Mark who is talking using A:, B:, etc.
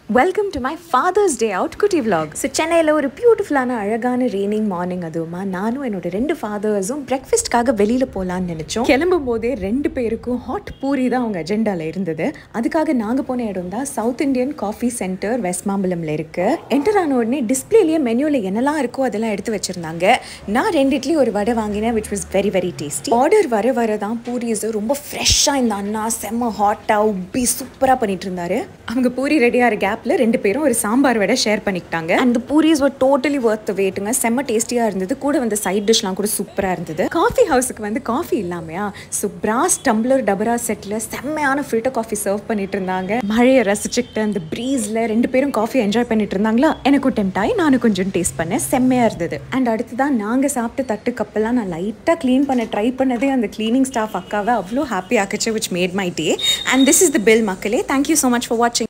A: welcome to my Father's Day out குட்டி vlog so சென்னையில் ஒரு பியூட்டிஃபுல்லான அழகான ரெய்னிங் மார்னிங் அதுவுமா நானும் என்னோட ரெண்டு ஃபாதர்ஸும் பிரேக்ஃபாஸ்ட்காக வெளியில் போகலான்னு நினச்சோம் கிளம்பும் போதே ரெண்டு பேருக்கும் ஹாட் பூரி தான் அவங்க அஜெண்டாவில் இருந்தது அதுக்காக நாங்கள் போன இடம் தான் South Indian coffee centre West மாம்பலமில் இருக்கு என்டர் ஆன உடனே டிஸ்பிளேலேயே மெனுவில் என்னெல்லாம் இருக்கோ அதெல்லாம் எடுத்து வச்சிருந்தாங்க நான் ரெண்டு இட்லி ஒரு வடை வாங்கினேன் which was very very tasty order வர வர தான் பூரிஸ் ரொம்ப ஃப்ரெஷ்ஷாக இந்த அண்ணா செம்ம ஹாட்டாக உப்பி சூப்பராக பண்ணிட்டு இருந்தாரு அவங்க பூரி ரெடியாக கேப்ல ரெண்டு பேரும் ஒரு சாம்பார் வடை ஷேர் பண்ணிக்கிட்டாங்க அந்த பூரிஸ் ஒரு டோட்டலி ஒர்த் வெயிட்டுங்க செம்ம டேஸ்டியாக இருந்தது கூட வந்து சைட் டிஷ்லாம் கூட சூப்பராக இருந்தது காஃபி ஹவுஸுக்கு வந்து காஃபி இல்லாமையா ஸோ பிராஸ் டம்ளர் டபரா செட்டில் செம்மையான ஃபில்டர் காஃபி சர்வ் பண்ணிட்டு இருந்தாங்க மழையை ரசிச்சுக்கிட்டு அந்த ப்ரீஸில் ரெண்டு பேரும் காஃபி என்ஜாய் பண்ணிட்டு இருந்தாங்களா எனக்கும் டெம்ட் ஆகி நானும் கொஞ்சம் டேஸ்ட் பண்ணேன் செம்மையாக இருந்தது அண்ட் அடுத்ததான் நாங்கள் சாப்பிட்ட தட்டு கப்பெல்லாம் நான் லைட்டாக க்ளீன் பண்ண ட்ரை பண்ணதே அந்த க்ளீனிங் ஸ்டாஃப் அக்காவை அவ்வளோ ஹாப்பி ஆக்குச்சு which made my day and this is the bill மக்களே தேங்க்யூ ஸோ மச் ஃபார் வாட்சிங்